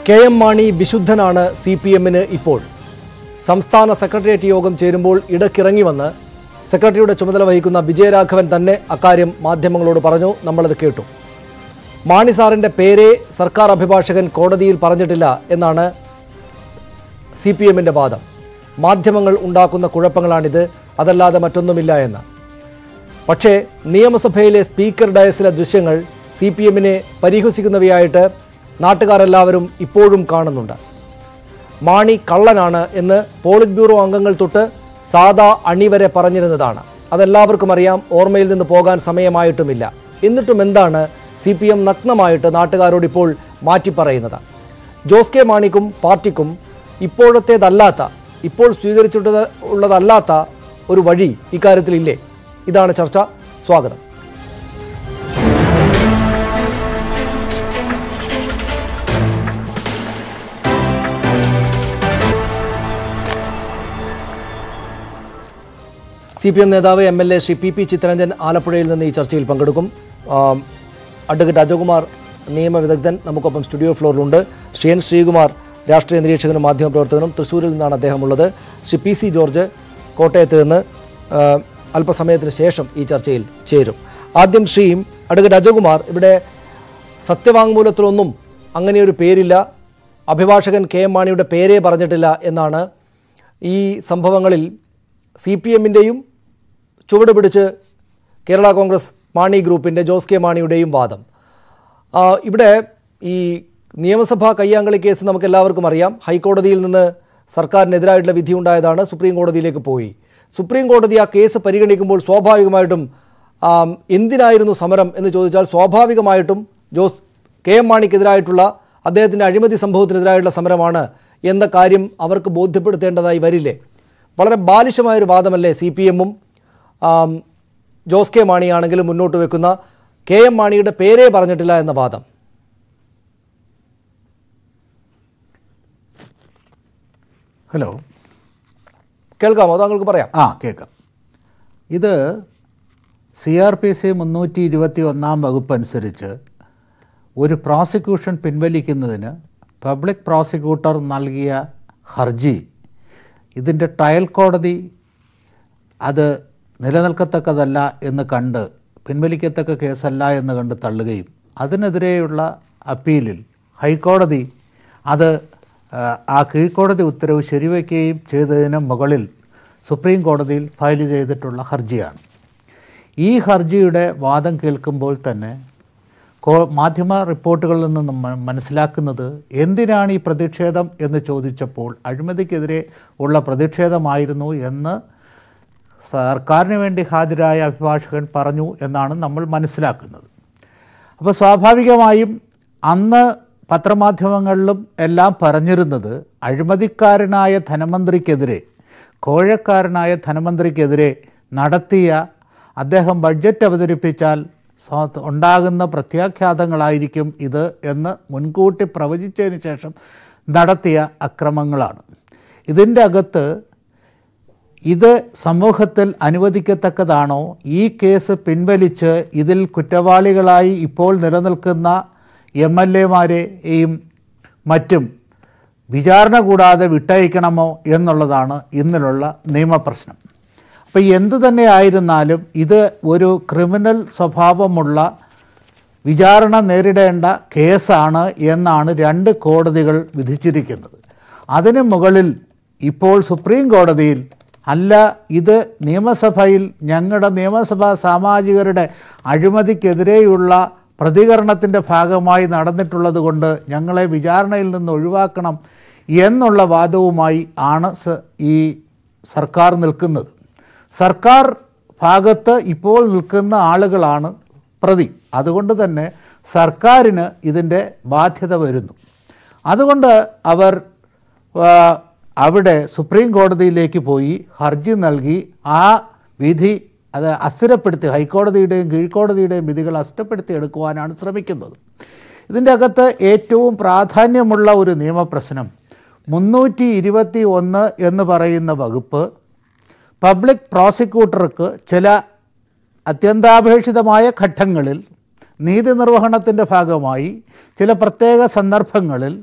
K M Mani വിശുദ്ധനാണ് C P എമ്മിന് ഇപ്പോൾ സംസ്ഥാന സെക്രട്ടേറിയറ്റ് യോഗം ചേരുമ്പോൾ ഇടക്കിറങ്ങി വന്ന് സെക്രട്ടറിയുടെ ചുമതല വഹിക്കുന്ന വിജയരാഘവൻ തന്നെ അക്കാര്യം മാധ്യമങ്ങളോട് പറഞ്ഞു നമ്മളത് കേട്ടു മാണി സാറിൻ്റെ പേരെ സർക്കാർ അഭിഭാഷകൻ കോടതിയിൽ പറഞ്ഞിട്ടില്ല എന്നാണ് സി പി എമ്മിൻ്റെ വാദം മാധ്യമങ്ങൾ ഉണ്ടാക്കുന്ന കുഴപ്പങ്ങളാണിത് അതല്ലാതെ മറ്റൊന്നുമില്ല എന്ന് പക്ഷേ നിയമസഭയിലെ സ്പീക്കർ ഡയസിലെ ദൃശ്യങ്ങൾ സി പി എമ്മിനെ പരിഹസിക്കുന്നവയായിട്ട് നാട്ടുകാരെല്ലാവരും ഇപ്പോഴും കാണുന്നുണ്ട് മാണി കള്ളനാണ് എന്ന് പോളിറ്റ് ബ്യൂറോ അംഗങ്ങൾ തൊട്ട് സാദാ അണിവരെ പറഞ്ഞിരുന്നതാണ് അതെല്ലാവർക്കും അറിയാം ഓർമ്മയിൽ നിന്ന് പോകാൻ സമയമായിട്ടുമില്ല എന്നിട്ടും എന്താണ് സി പി എം നഗ്നമായിട്ട് നാട്ടുകാരോട് ഇപ്പോൾ മാറ്റിപ്പറയുന്നത് ജോസ് കെ മാണിക്കും പാർട്ടിക്കും ഇപ്പോഴത്തേതല്ലാത്ത ഇപ്പോൾ സ്വീകരിച്ചിട്ടുള്ളത് ഉള്ളതല്ലാത്ത ഒരു വഴി ഇക്കാര്യത്തിലില്ലേ ഇതാണ് ചർച്ച സ്വാഗതം സി പി എം നേതാവ് M L A Shri P P Chitharanjan ആലപ്പുഴയിൽ നിന്ന് ഈ ചർച്ചയിൽ പങ്കെടുക്കും ആം, അഡ്വക്കേറ്റ് അജയകുമാർ നിയമവിദഗ്ധൻ നമുക്കൊപ്പം സ്റ്റുഡിയോ ഫ്ലോറിലുണ്ട് ശ്രീ എൻ ശ്രീകുമാർ രാഷ്ട്രീയ നിരീക്ഷകനും മാധ്യമപ്രവർത്തകനും തൃശ്ശൂരിൽ നിന്നാണ് അദ്ദേഹമുള്ളത് ശ്രീ പി സി ജോർജ് കോട്ടയത്ത് നിന്ന് ആ, അല്പസമയത്തിന് ശേഷം ഈ ചർച്ചയിൽ ചേരും ആദ്യം ശ്രീ അഡ്വക്കേറ്റ് അജയകുമാർ ഇവിടെ സത്യവാങ്മൂലത്തിലൊന്നും അങ്ങനെയൊരു പേരില്ല അഭിഭാഷകൻ കെ എം മാണിയുടെ പേരേ പറഞ്ഞിട്ടില്ല എന്നാണ് ഈ സംഭവങ്ങളിൽ സി പി എമ്മിൻ്റെയും ചുവട് പിടിച്ച് കേരള കോൺഗ്രസ് മാണി ഗ്രൂപ്പിൻ്റെ ജോസ് കെ മാണിയുടെയും വാദം ആ, ഇവിടെ ഈ നിയമസഭാ കയ്യാങ്കളി കേസ് നമുക്ക് എല്ലാവർക്കും അറിയാം ഹൈക്കോടതിയിൽ നിന്ന് സർക്കാരിനെതിരായിട്ടുള്ള വിധി ഉണ്ടായതാണ് സുപ്രീം കോടതിയിലേക്ക് പോയി സുപ്രീം കോടതി ആ കേസ് പരിഗണിക്കുമ്പോൾ സ്വാഭാവികമായിട്ടും ആം, എന്തിനായിരുന്നു സമരം എന്ന് ചോദിച്ചാൽ സ്വാഭാവികമായിട്ടും ജോസ് കെ എം മാണിക്കെതിരായിട്ടുള്ള അദ്ദേഹത്തിൻ്റെ അഴിമതി സംഭവത്തിനെതിരായിട്ടുള്ള സമരമാണ് എന്ന കാര്യം അവർക്ക് ബോധ്യപ്പെടുത്തേണ്ടതായി വരില്ലേ വളരെ ബാലിശമായൊരു വാദമല്ലേ സി പി എമ്മും ജോസ് കെ മാണിയാണെങ്കിലും മുന്നോട്ട് വെക്കുന്ന കെ എം മാണിയുടെ പേരേ പറഞ്ഞിട്ടില്ല എന്ന വാദം ഹലോ കേൾക്കാമോ താങ്കൾക്ക് പറയാം ആ കേൾക്കാം ഇത് സി ആർ പി സി മുന്നൂറ്റി ഇരുപത്തി ഒന്നാം വകുപ്പ് അനുസരിച്ച് ഒരു പ്രോസിക്യൂഷൻ പിൻവലിക്കുന്നതിന് പബ്ലിക് പ്രോസിക്യൂട്ടർ നൽകിയ ഹർജി ഇതിൻ്റെ ട്രയൽ കോടതി അത് നിലനിൽക്കത്തക്കതല്ല എന്ന് കണ്ട് പിൻവലിക്കത്തക്ക കേസല്ല എന്ന് കണ്ട് തള്ളുകയും അതിനെതിരെയുള്ള അപ്പീലിൽ ഹൈക്കോടതി അത് ആ, ആ കീഴ്ക്കോടതി ഉത്തരവ് ശരിവയ്ക്കുകയും ചെയ്തതിന് മുകളിൽ സുപ്രീം കോടതിയിൽ ഫയൽ ചെയ്തിട്ടുള്ള ഹർജിയാണ് ഈ ഹർജിയുടെ വാദം കേൾക്കുമ്പോൾ തന്നെ കോ മാധ്യമ റിപ്പോർട്ടുകളിൽ നിന്ന് നമ്മ- മനസ്സിലാക്കുന്നത് എന്തിനാണ് ഈ പ്രതിഷേധം എന്ന് ചോദിച്ചപ്പോൾ അഴിമതിക്കെതിരെ ഉള്ള പ്രതിഷേധമായിരുന്നു എന്ന് സർക്കാരിന് വേണ്ടി ഹാജരായ അഭിഭാഷകൻ പറഞ്ഞു എന്നാണ് നമ്മൾ മനസ്സിലാക്കുന്നത് അപ്പോൾ സ്വാഭാവികമായും അന്ന് പത്രമാധ്യമങ്ങളിലും എല്ലാം പറഞ്ഞിരുന്നത് അഴിമതിക്കാരനായ ധനമന്ത്രിക്കെതിരെ കോഴക്കാരനായ ധനമന്ത്രിക്കെതിരെ നടത്തിയ അദ്ദേഹം ബഡ്ജറ്റ് അവതരിപ്പിച്ചാൽ സ്വ- ഉണ്ടാകുന്ന പ്രത്യാഘാതങ്ങളായിരിക്കും ഇത് എന്ന് മുൻകൂട്ടി പ്രവചിച്ചതിന് ശേഷം നടത്തിയ അക്രമങ്ങളാണ് ഇതിൻ്റെ അകത്ത് ഇത് സമൂഹത്തിൽ അനുവദിക്കത്തക്കതാണോ ഈ കേസ് പിൻവലിച്ച് ഇതിൽ കുറ്റവാളികളായി ഇപ്പോൾ നിലനിൽക്കുന്ന എം എൽ എമാരെയും മറ്റും വിചാരണ കൂടാതെ വിട്ടയക്കണമോ എന്നുള്ളതാണ് ഇന്നിലുള്ള നിയമപ്രശ്നം അപ്പോൾ എന്തു തന്നെ ആയിരുന്നാലും ഇത് ഒരു ക്രിമിനൽ സ്വഭാവമുള്ള വിചാരണ നേരിടേണ്ട കേസാണ് എന്നാണ് രണ്ട് കോടതികൾ വിധിച്ചിരിക്കുന്നത് അതിന് മുകളിൽ ഇപ്പോൾ സുപ്രീം കോടതിയിൽ അല്ല ഇത് നിയമസഭയിൽ ഞങ്ങളുടെ നിയമസഭാ സാമാജികരുടെ അഴിമതിക്കെതിരെയുള്ള പ്രതികരണത്തിൻ്റെ ഭാഗമായി നടന്നിട്ടുള്ളത് കൊണ്ട് ഞങ്ങളെ വിചാരണയിൽ നിന്ന് ഒഴിവാക്കണം എന്നുള്ള വാദവുമായി ആണ് സ- ഈ സർക്കാർ നിൽക്കുന്നത് സർക്കാർ ഭാഗത്ത് ഇപ്പോൾ നിൽക്കുന്ന ആളുകളാണ് പ്രതി അതുകൊണ്ട് തന്നെ സർക്കാരിന് ഇതിൻ്റെ ബാധ്യത വരുന്നു അതുകൊണ്ട് അവർ ആ, അവിടെ സുപ്രീം കോടതിയിലേക്ക് പോയി ഹർജി നൽകി ആ വിധി അത് അസ്ഥിരപ്പെടുത്തി ഹൈക്കോടതിയുടെയും കീഴ്ക്കോടതിയുടെയും വിധികൾ അസ്ഥിരപ്പെടുത്തി എടുക്കുവാനാണ് ശ്രമിക്കുന്നത് ഇതിൻ്റെ അകത്ത് ഏറ്റവും പ്രാധാന്യമുള്ള ഒരു നിയമപ്രശ്നം മുന്നൂറ്റി ഇരുപത്തി ഒന്ന് എന്ന് പറയുന്ന വകുപ്പ് പബ്ലിക് പ്രോസിക്യൂട്ടർക്ക് ചില അത്യന്താപേക്ഷിതമായ ഘട്ടങ്ങളിൽ നീതി നിർവഹണത്തിൻ്റെ ഭാഗമായി ചില പ്രത്യേക സന്ദർഭങ്ങളിൽ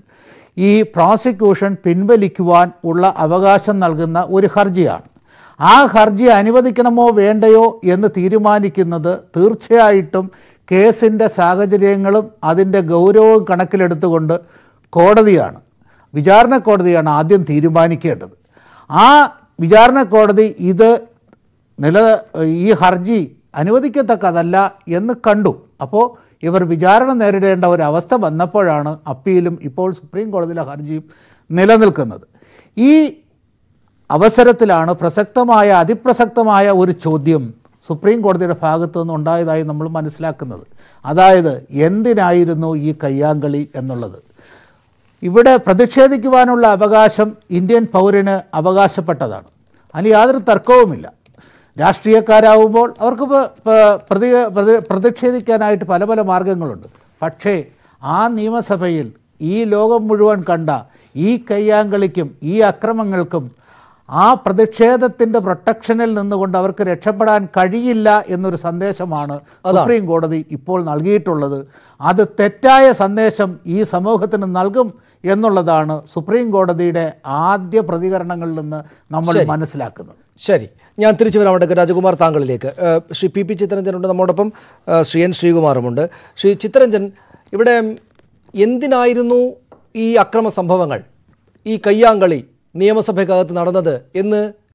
ഈ പ്രോസിക്യൂഷൻ പിൻവലിക്കുവാൻ ഉള്ള അവകാശം നൽകുന്ന ഒരു ഹർജിയാണ് ആ ഹർജി അനുവദിക്കണമോ വേണ്ടയോ എന്ന് തീരുമാനിക്കുന്നത് തീർച്ചയായിട്ടും കേസിൻ്റെ സാഹചര്യങ്ങളും അതിൻ്റെ ഗൗരവവും കണക്കിലെടുത്തുകൊണ്ട് കോടതിയാണ് വിചാരണ കോടതിയാണ് ആദ്യം തീരുമാനിക്കേണ്ടത് ആ വിചാരണ കോടതി ഇത് നില ഈ ഹർജി അനുവദിക്കത്തക്കതല്ല എന്ന് കണ്ടു അപ്പോൾ ഇവർ വിചാരണ നേരിടേണ്ട ഒരു അവസ്ഥ വന്നപ്പോഴാണ് അപ്പീലും ഇപ്പോൾ സുപ്രീം കോടതിയിലെ ഹർജിയും നിലനിൽക്കുന്നത് ഈ അവസരത്തിലാണ് പ്രസക്തമായ അതിപ്രസക്തമായ ഒരു ചോദ്യം സുപ്രീം കോടതിയുടെ ഭാഗത്തു നിന്ന് ഉണ്ടായതായി നമ്മൾ മനസ്സിലാക്കുന്നത് അതായത് എന്തിനായിരുന്നു ഈ കയ്യാങ്കളി എന്നുള്ളത് ഇവിടെ പ്രതിഷേധിക്കുവാനുള്ള അവകാശം ഇന്ത്യൻ പൗരന് അവകാശപ്പെട്ടതാണ് അതിന് യാതൊരു തർക്കവുമില്ല രാഷ്ട്രീയക്കാരാവുമ്പോൾ അവർക്ക് പ- പ- പ്രതി പ്രതി- പ്രതിഷേധിക്കാനായിട്ട് പല പല മാർഗങ്ങളുണ്ട് പക്ഷേ ആ നിയമസഭയിൽ ഈ ലോകം മുഴുവൻ കണ്ട ഈ കയ്യാങ്കളിക്കും ഈ അക്രമങ്ങൾക്കും ആ പ്രതിഷേധത്തിൻ്റെ പ്രൊട്ടക്ഷനിൽ നിന്നുകൊണ്ട് അവർക്ക് രക്ഷപ്പെടാൻ കഴിയില്ല എന്നൊരു സന്ദേശമാണ് സുപ്രീം കോടതി ഇപ്പോൾ നൽകിയിട്ടുള്ളത് അത് തെറ്റായ സന്ദേശം ഈ സമൂഹത്തിന് നൽകും എന്നുള്ളതാണ് സുപ്രീം കോടതിയുടെ ആദ്യ പ്രതികരണങ്ങളിൽ നിന്ന് നമ്മൾ മനസ്സിലാക്കുന്നത് ശരി ഞാൻ തിരിച്ചു വരാം അവിടെ രാജകുമാർ താങ്കളിലേക്ക് ഏഹ് ശ്രീ പി പി ചിത്തരഞ്ജനുണ്ട് നമ്മോടൊപ്പം ഏഹ് ശ്രീ എൻ ശ്രീകുമാറുമുണ്ട് ശ്രീ ചിത്തരഞ്ജൻ ഇവിടെ എന്തിനായിരുന്നു ഈ അക്രമ സംഭവങ്ങൾ ഈ കയ്യാങ്കളി നിയമസഭയ്ക്കകത്ത് നടന്നത് എന്ന്